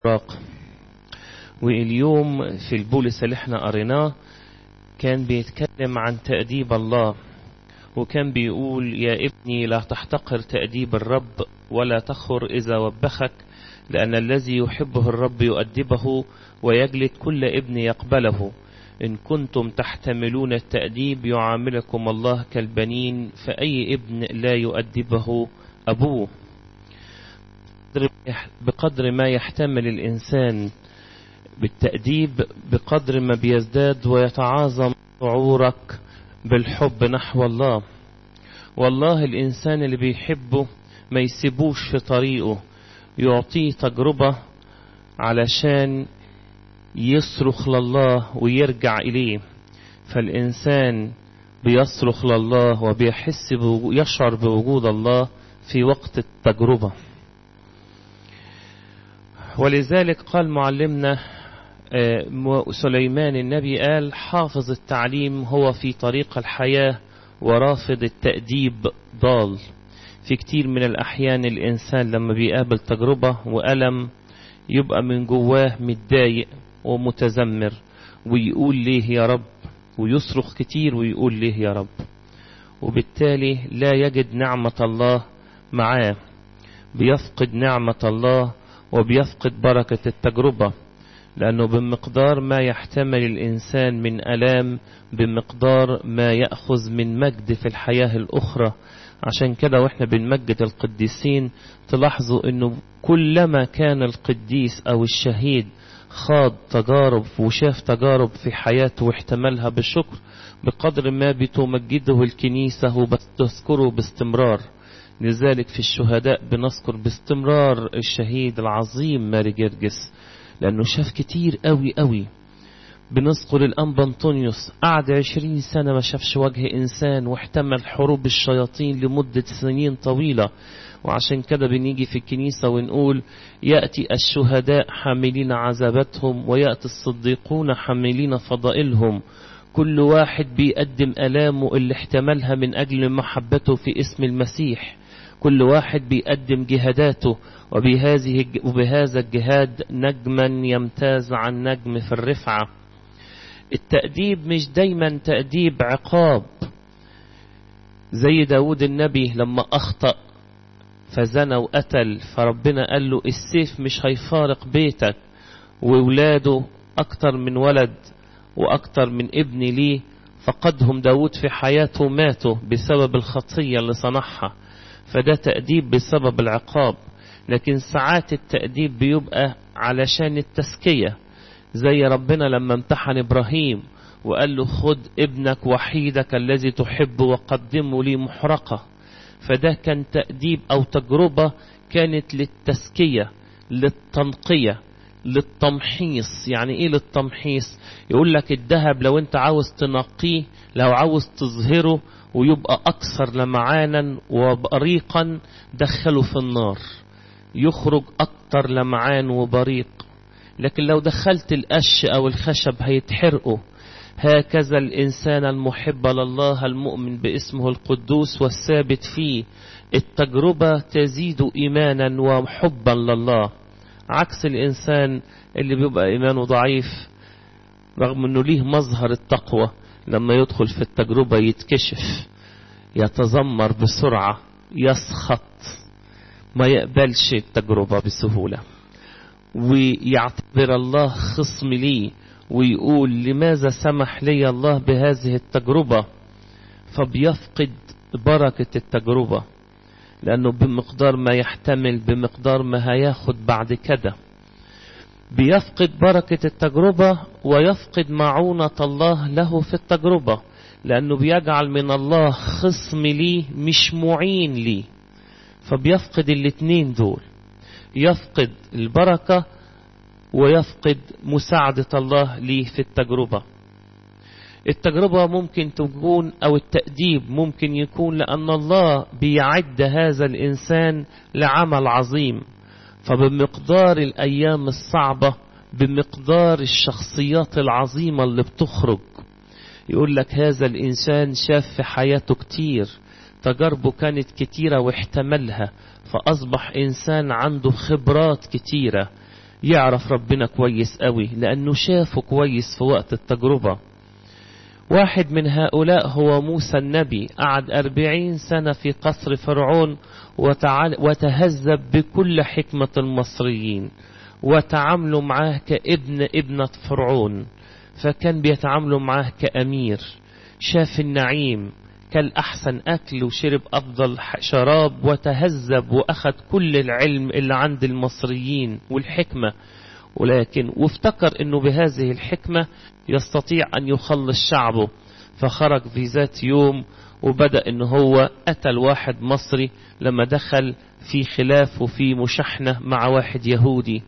العراق واليوم في البولس اللي احنا قريناه كان بيتكلم عن تأديب الله وكان بيقول يا ابني لا تحتقر تأديب الرب ولا تخر إذا وبخك لأن الذي يحبه الرب يؤدبه ويجلد كل ابن يقبله إن كنتم تحتملون التأديب يعاملكم الله كالبنين فأي ابن لا يؤدبه أبوه بقدر ما يحتمل الإنسان بالتأديب بقدر ما بيزداد ويتعاظم شعورك بالحب نحو الله والله الإنسان اللي بيحبه ما يسيبوش في طريقه يعطيه تجربة علشان يصرخ لله ويرجع إليه فالإنسان بيصرخ لله وبيحس يشعر بوجود الله في وقت التجربة ولذلك قال معلمنا سليمان النبي قال حافظ التعليم هو في طريق الحياة ورافض التأديب ضال في كتير من الأحيان الإنسان لما بيقابل تجربة وألم يبقى من جواه متضايق ومتذمر ويقول ليه يا رب ويصرخ كتير ويقول ليه يا رب وبالتالي لا يجد نعمة الله معاه بيفقد نعمة الله وبيفقد بركة التجربة لأنه بمقدار ما يحتمل الإنسان من ألام بمقدار ما يأخذ من مجد في الحياة الأخرى عشان كده وإحنا بنمجد القديسين تلاحظوا أنه كلما كان القديس أو الشهيد خاض تجارب وشاف تجارب في حياته واحتملها بالشكر بقدر ما بتمجده الكنيسة وبتذكره باستمرار لذلك في الشهداء بنذكر باستمرار الشهيد العظيم ماري جرجس لأنه شاف كتير قوي قوي بنذكر الأنبا أنطونيوس قعد عشرين سنة ما شافش وجه إنسان واحتمل حروب الشياطين لمدة سنين طويلة وعشان كده بنيجي في الكنيسة ونقول يأتي الشهداء حاملين عذاباتهم ويأتي الصديقون حاملين فضائلهم كل واحد بيقدم ألامه اللي احتملها من أجل محبته في اسم المسيح كل واحد بيقدم جهاداته وبهذه وبهذا الجهاد نجما يمتاز عن نجم في الرفعة التأديب مش دايما تأديب عقاب زي داود النبي لما أخطأ فزنى وقتل فربنا قال له السيف مش هيفارق بيتك وولاده أكتر من ولد وأكتر من ابن ليه فقدهم داود في حياته ماتوا بسبب الخطية اللي صنعها فده تأديب بسبب العقاب لكن ساعات التأديب بيبقى علشان التسكية زي ربنا لما امتحن إبراهيم وقال له خد ابنك وحيدك الذي تحب وقدمه لي محرقة فده كان تأديب أو تجربة كانت للتسكية للتنقية للتمحيص يعني ايه للتمحيص يقول لك الذهب لو انت عاوز تنقيه لو عاوز تظهره ويبقى أكثر لمعانا وبريقا دخله في النار يخرج أكتر لمعان وبريق لكن لو دخلت القش أو الخشب هيتحرقوا هكذا الإنسان المحب لله المؤمن باسمه القدوس والثابت فيه التجربة تزيد إيمانا وحبا لله عكس الإنسان اللي بيبقى إيمانه ضعيف رغم أنه ليه مظهر التقوى لما يدخل في التجربة يتكشف يتذمر بسرعة يسخط ما يقبلش التجربة بسهولة ويعتبر الله خصم لي ويقول لماذا سمح لي الله بهذه التجربة فبيفقد بركة التجربة لأنه بمقدار ما يحتمل بمقدار ما هياخد بعد كده بيفقد بركة التجربة ويفقد معونة الله له في التجربة لأنه بيجعل من الله خصم لي مش معين لي فبيفقد الاتنين دول يفقد البركة ويفقد مساعدة الله ليه في التجربة التجربة ممكن تكون أو التأديب ممكن يكون لأن الله بيعد هذا الإنسان لعمل عظيم فبمقدار الأيام الصعبة بمقدار الشخصيات العظيمة اللي بتخرج يقول لك هذا الإنسان شاف في حياته كتير تجاربه كانت كتيرة واحتملها فأصبح إنسان عنده خبرات كتيرة يعرف ربنا كويس قوي لأنه شافه كويس في وقت التجربة واحد من هؤلاء هو موسى النبي قعد أربعين سنة في قصر فرعون وتهذب بكل حكمة المصريين وتعاملوا معاه كابن ابنة فرعون فكان بيتعاملوا معاه كأمير شاف النعيم كل أحسن أكل وشرب أفضل شراب وتهذب وأخذ كل العلم اللي عند المصريين والحكمة ولكن وافتكر أنه بهذه الحكمة يستطيع أن يخلص شعبه فخرج في ذات يوم وبدأ أنه هو قتل واحد مصري لما دخل في خلاف وفي مشحنة مع واحد يهودي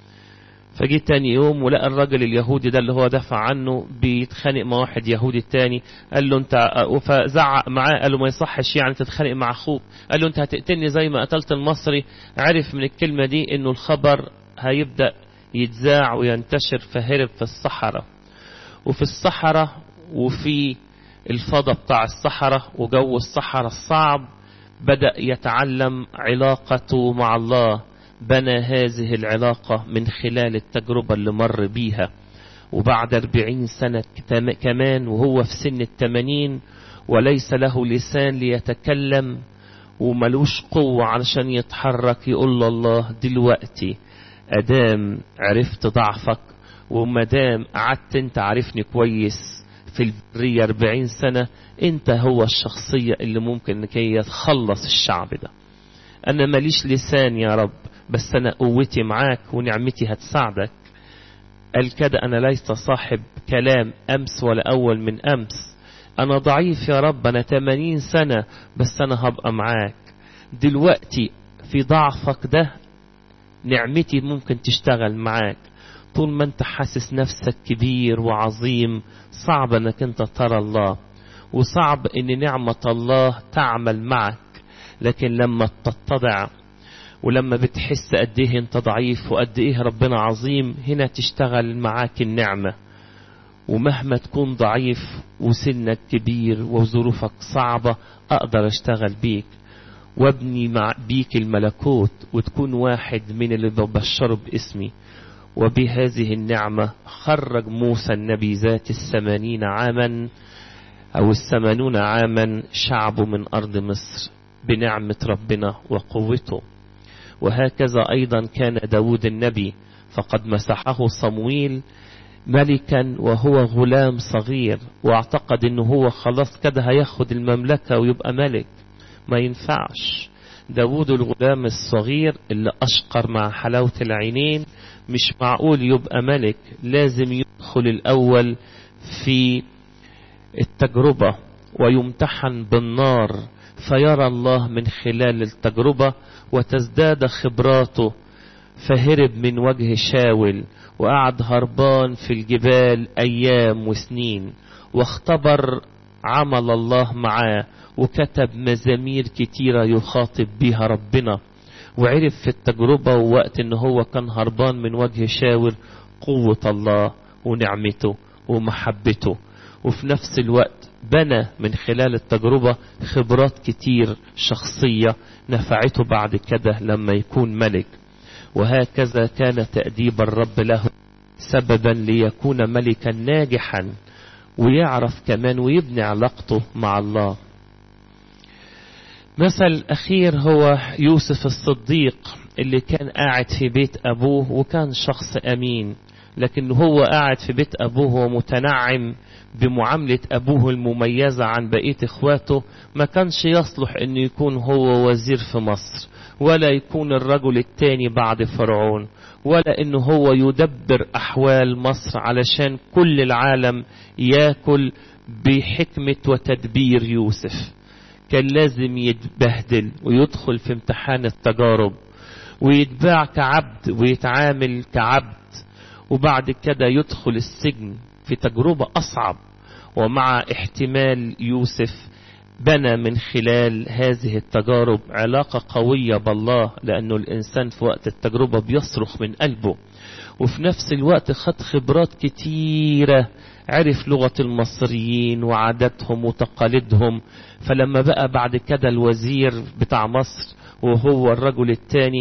فجي تاني يوم ولقى الراجل اليهودي ده اللي هو دافع عنه بيتخانق مع واحد يهودي تاني قال له انت فزعق معاه قال له ما يصحش يعني تتخانق مع اخوك قال له انت هتقتلني زي ما قتلت المصري عرف من الكلمة دي انه الخبر هيبدأ يتذاع وينتشر فهرب في الصحراء وفي الصحراء وفي الفضاء بتاع الصحراء وجو الصحراء الصعب بدأ يتعلم علاقته مع الله بنى هذه العلاقة من خلال التجربة اللي مر بيها وبعد أربعين سنة كمان وهو في سن التمانين وليس له لسان ليتكلم وملوش قوة علشان يتحرك يقول الله دلوقتي أدام عرفت ضعفك ومدام قعدت انت عارفني كويس في البرية 40 سنة انت هو الشخصية اللي ممكن لكي يتخلص الشعب ده انا ماليش لسان يا رب بس انا قوتي معاك ونعمتي هتساعدك قال كده انا ليس صاحب كلام امس ولا اول من امس انا ضعيف يا رب انا 80 سنة بس انا هبقى معاك دلوقتي في ضعفك ده نعمتي ممكن تشتغل معاك طول ما انت حاسس نفسك كبير وعظيم صعب انك انت ترى الله وصعب ان نعمة الله تعمل معك لكن لما تتضع ولما بتحس قد ايه انت ضعيف وقد ايه ربنا عظيم هنا تشتغل معاك النعمة ومهما تكون ضعيف وسنك كبير وظروفك صعبة اقدر اشتغل بيك وابني مع بيك الملكوت وتكون واحد من اللي ببشره باسمي وبهذه النعمة خرج موسى النبي ذات الثمانين عاما أو الثمانون عاما شعبه من أرض مصر بنعمة ربنا وقوته وهكذا أيضا كان داود النبي فقد مسحه صمويل ملكا وهو غلام صغير واعتقد انه هو خلاص كده هياخد المملكة ويبقى ملك ما ينفعش داود الغلام الصغير اللي أشقر مع حلاوة العينين مش معقول يبقى ملك لازم يدخل الأول في التجربة ويمتحن بالنار فيرى الله من خلال التجربة وتزداد خبراته فهرب من وجه شاول وقعد هربان في الجبال أيام وسنين واختبر عمل الله معاه وكتب مزامير كتيرة يخاطب بها ربنا وعرف في التجربة ووقت ان هو كان هربان من وجه شاور قوة الله ونعمته ومحبته وفي نفس الوقت بنى من خلال التجربة خبرات كتير شخصية نفعته بعد كده لما يكون ملك وهكذا كان تأديب الرب له سببا ليكون ملكا ناجحا ويعرف كمان ويبني علاقته مع الله مثل أخير هو يوسف الصديق اللي كان قاعد في بيت أبوه وكان شخص أمين لكن هو قاعد في بيت أبوه ومتنعم بمعاملة أبوه المميزة عن بقية إخواته ما كانش يصلح أنه يكون هو وزير في مصر ولا يكون الرجل التاني بعد فرعون ولا أنه هو يدبر أحوال مصر علشان كل العالم ياكل بحكمة وتدبير يوسف كان لازم يتبهدل ويدخل في امتحان التجارب ويتباع كعبد ويتعامل كعبد وبعد كده يدخل السجن في تجربة أصعب ومع احتمال يوسف بنى من خلال هذه التجارب علاقة قوية بالله لأنه الإنسان في وقت التجربة بيصرخ من قلبه وفي نفس الوقت خد خبرات كتيرة عرف لغة المصريين وعاداتهم وتقاليدهم فلما بقى بعد كده الوزير بتاع مصر وهو الرجل الثاني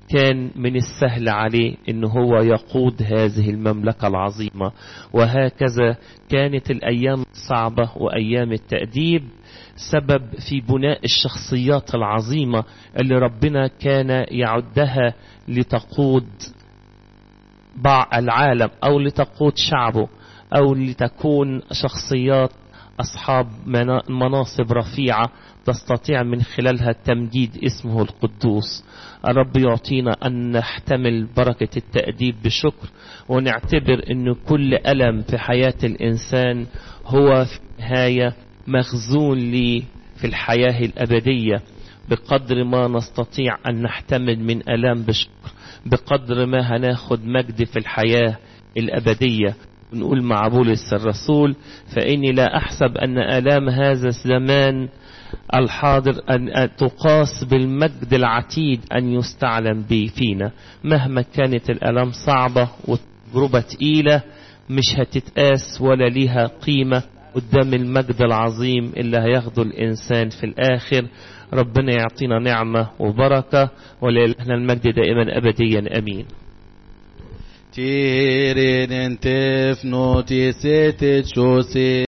كان من السهل عليه ان هو يقود هذه المملكة العظيمة وهكذا كانت الايام الصعبة وايام التأديب سبب في بناء الشخصيات العظيمة اللي ربنا كان يعدها لتقود بعض العالم او لتقود شعبه او لتكون شخصيات اصحاب مناصب رفيعة تستطيع من خلالها تمجيد اسمه القدوس الرب يعطينا أن نحتمل بركة التأديب بشكر ونعتبر أن كل ألم في حياة الإنسان هو في النهاية مخزون لي في الحياة الأبدية بقدر ما نستطيع أن نحتمل من ألام بشكر بقدر ما هناخد مجد في الحياة الأبدية نقول مع بولس الرسول فإني لا أحسب أن آلام هذا الزمان الحاضر أن تقاس بالمجد العتيد أن يستعلم به فينا مهما كانت الألام صعبة والتجربة تقيلة مش هتتقاس ولا ليها قيمة قدام المجد العظيم اللي هياخده الإنسان في الآخر ربنا يعطينا نعمة وبركة ولإلهنا المجد دائما أبديا أمين تيرين انتف نوتي سيتت شوسي